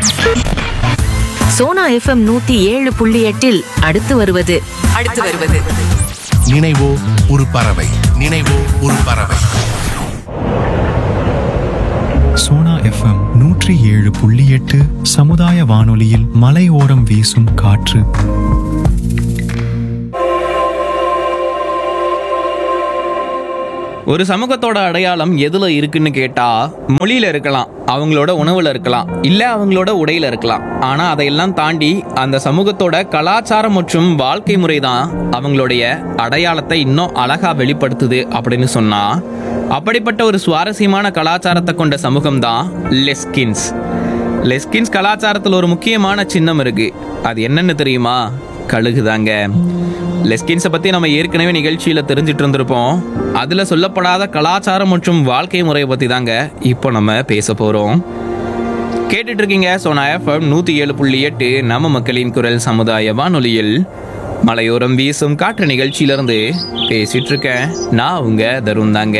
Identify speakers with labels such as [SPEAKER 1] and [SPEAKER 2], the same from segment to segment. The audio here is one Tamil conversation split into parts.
[SPEAKER 1] சோனா எஃப்எம் நூத்தி ஏழு புள்ளி எட்டில் அடுத்து வருவது
[SPEAKER 2] அடுத்து வருவது
[SPEAKER 3] நினைவோ ஒரு பறவை நினைவோ ஒரு பறவை
[SPEAKER 4] சோனா எஃப்எம் நூற்றி ஏழு புள்ளி எட்டு சமுதாய வானொலியில் மலையோரம் வீசும் காற்று
[SPEAKER 5] ஒரு சமூகத்தோட அடையாளம் எதுல இருக்குன்னு கேட்டா மொழியில இருக்கலாம் அவங்களோட உணவுல இருக்கலாம் இல்ல அவங்களோட உடையில இருக்கலாம் ஆனா அதையெல்லாம் தாண்டி அந்த சமூகத்தோட கலாச்சாரம் மற்றும் வாழ்க்கை முறை தான் அவங்களுடைய அடையாளத்தை இன்னும் அழகா வெளிப்படுத்துது அப்படின்னு சொன்னா அப்படிப்பட்ட ஒரு சுவாரஸ்யமான கலாச்சாரத்தை கொண்ட சமூகம் தான் லெஸ்கின்ஸ் லெஸ்கின்ஸ் கலாச்சாரத்தில் ஒரு முக்கியமான சின்னம் இருக்கு அது என்னன்னு தெரியுமா கழுகுதாங்க லெஸ்கின்ஸை பற்றி நம்ம ஏற்கனவே நிகழ்ச்சியில் தெரிஞ்சிட்டு இருந்திருப்போம் அதில் சொல்லப்படாத கலாச்சாரம் மற்றும் வாழ்க்கை முறையை பற்றி தாங்க இப்போ நம்ம பேச போகிறோம் கேட்டுட்டு இருக்கீங்க சோனா எஃப்எம் நூற்றி ஏழு புள்ளி எட்டு நம்ம மக்களின் குரல் சமுதாய வானொலியில் மலையோரம் வீசும் காற்று நிகழ்ச்சியிலிருந்து பேசிட்டு இருக்கேன் நான் உங்க தருண் தாங்க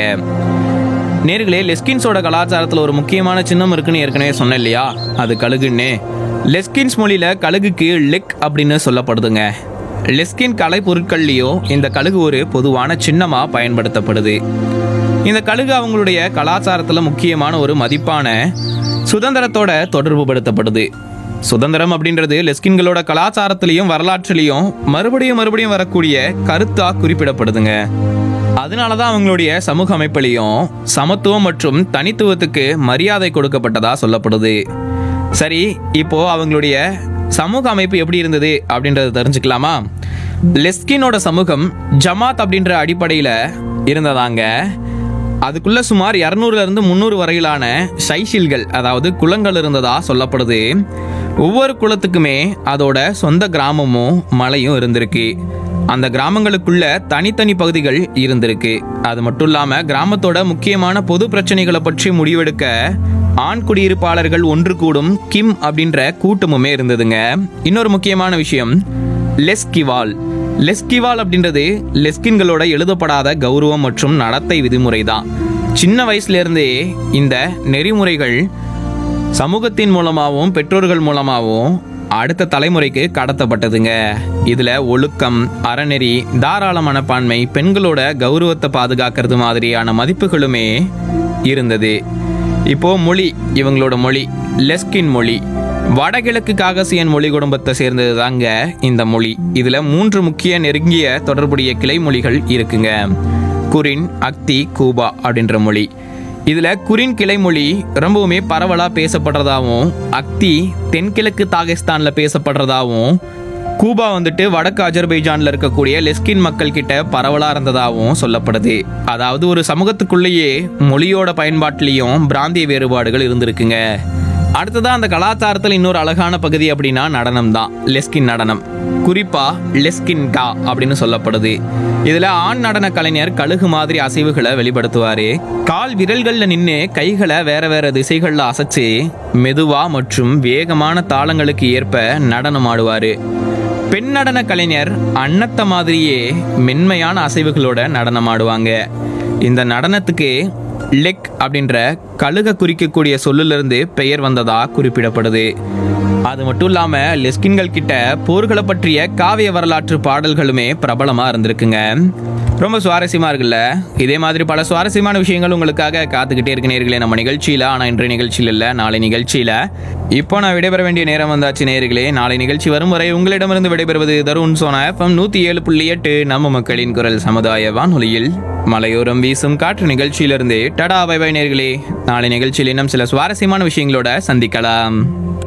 [SPEAKER 5] நேர்களே லெஸ்கின்ஸோட கலாச்சாரத்தில் ஒரு முக்கியமான சின்னம் இருக்குன்னு ஏற்கனவே சொன்னேன் இல்லையா அது கழுகுன்னு லெஸ்கின்ஸ் மொழியில கழுகுக்கு லெக் அப்படின்னு சொல்லப்படுதுங்க லெஸ்கின் கலை பொருட்கள்லையோ இந்த கழுகு ஒரு பொதுவான சின்னமா பயன்படுத்தப்படுது இந்த கழுகு அவங்களுடைய கலாச்சாரத்துல முக்கியமான ஒரு மதிப்பான சுதந்திரத்தோட தொடர்புபடுத்தப்படுது சுதந்திரம் அப்படின்றது லெஸ்கின்களோட கலாச்சாரத்திலையும் வரலாற்றிலையும் மறுபடியும் மறுபடியும் வரக்கூடிய கருத்தா குறிப்பிடப்படுதுங்க அதனால தான் அவங்களுடைய சமூக அமைப்பிலையும் சமத்துவம் மற்றும் தனித்துவத்துக்கு மரியாதை கொடுக்கப்பட்டதா சொல்லப்படுது சரி இப்போ அவங்களுடைய சமூக அமைப்பு எப்படி இருந்தது அப்படின்றத தெரிஞ்சுக்கலாமா லெஸ்கினோட சமூகம் ஜமாத் அப்படின்ற அடிப்படையில் இருந்ததாங்க அதுக்குள்ள சுமார் இரநூறுல இருந்து முந்நூறு வரையிலான சைஷில்கள் அதாவது குளங்கள் இருந்ததா சொல்லப்படுது ஒவ்வொரு குளத்துக்குமே அதோட சொந்த கிராமமும் மலையும் இருந்திருக்கு அந்த கிராமங்களுக்குள்ள தனித்தனி பகுதிகள் இருந்திருக்கு அது மட்டும் இல்லாம கிராமத்தோட முக்கியமான பொது பிரச்சனைகளை பற்றி முடிவெடுக்க ஆண் குடியிருப்பாளர்கள் ஒன்று கூடும் கிம் அப்படின்ற கூட்டமுமே இருந்ததுங்க இன்னொரு முக்கியமான விஷயம் லெஸ்கிவால் லெஸ்கிவால் அப்படின்றது லெஸ்கின்களோட எழுதப்படாத கௌரவம் மற்றும் நடத்தை விதிமுறை தான் சின்ன வயசுல இருந்தே இந்த நெறிமுறைகள் சமூகத்தின் மூலமாகவும் பெற்றோர்கள் மூலமாகவும் அடுத்த தலைமுறைக்கு கடத்தப்பட்டதுங்க இதுல ஒழுக்கம் அறநெறி தாராள மனப்பான்மை பெண்களோட கௌரவத்தை பாதுகாக்கிறது மாதிரியான மதிப்புகளுமே இருந்தது இப்போ மொழி இவங்களோட மொழி லெஸ்கின் மொழி வடகிழக்கு காகசியன் மொழி குடும்பத்தை சேர்ந்தது தாங்க இந்த மொழி இதுல மூன்று முக்கிய நெருங்கிய தொடர்புடைய கிளை மொழிகள் இருக்குங்க குரின் அக்தி கூபா அப்படின்ற மொழி இதுல குரின் கிளைமொழி ரொம்பவுமே பரவலா பேசப்படுறதாவும் அக்தி தென்கிழக்கு தாகிஸ்தான்ல பேசப்படுறதாவும் கூபா வந்துட்டு வடக்கு அஜர்பைஜான்ல இருக்கக்கூடிய லெஸ்கின் மக்கள் கிட்ட பரவலா இருந்ததாகவும் சொல்லப்படுது அதாவது ஒரு சமூகத்துக்குள்ளேயே மொழியோட பயன்பாட்டிலையும் பிராந்திய வேறுபாடுகள் இருந்திருக்குங்க அடுத்ததா அந்த கலாச்சாரத்தில் இன்னொரு அழகான பகுதி அப்படின்னா நடனம் தான் லெஸ்கின் நடனம் குறிப்பா லெஸ்கின் கா அப்படின்னு சொல்லப்படுது இதுல ஆண் நடன கலைஞர் கழுகு மாதிரி அசைவுகளை வெளிப்படுத்துவாரு கால் விரல்கள்ல நின்று கைகளை வேற வேற திசைகள்ல அசைச்சு மெதுவா மற்றும் வேகமான தாளங்களுக்கு ஏற்ப நடனம் ஆடுவாரு பெண் நடன கலைஞர் அன்னத்த மாதிரியே மென்மையான அசைவுகளோட நடனம் ஆடுவாங்க இந்த நடனத்துக்கு லெக் அப்படின்ற கழுக குறிக்கக்கூடிய சொல்லிலிருந்து பெயர் வந்ததா குறிப்பிடப்படுது அது மட்டும் இல்லாம லெஸ்கின்கள் கிட்ட போர்களை பற்றிய காவிய வரலாற்று பாடல்களுமே பிரபலமா இருந்திருக்குங்க ரொம்ப சுவாரஸ்யமா இருக்குல்ல இதே மாதிரி பல சுவாரஸ்யமான விஷயங்கள் உங்களுக்காக காத்துக்கிட்டே இருக்கு நேர்களே நம்ம நிகழ்ச்சியில ஆனா இன்றைய நிகழ்ச்சியில் இல்ல நாளை நிகழ்ச்சியில இப்போ நான் விடைபெற வேண்டிய நேரம் வந்தாச்சு நேர்களே நாளை நிகழ்ச்சி வரும் வரை உங்களிடமிருந்து விடைபெறுவது தருண் சோனா எஃப்எம் நூத்தி ஏழு புள்ளி எட்டு நம்ம மக்களின் குரல் சமுதாய வானொலியில் மலையோரம் வீசும் காற்று நிகழ்ச்சியிலிருந்து டடா பை பை நேர்களே நாளை நிகழ்ச்சியில் இன்னும் சில சுவாரஸ்யமான விஷயங்களோட சந்திக்கலாம்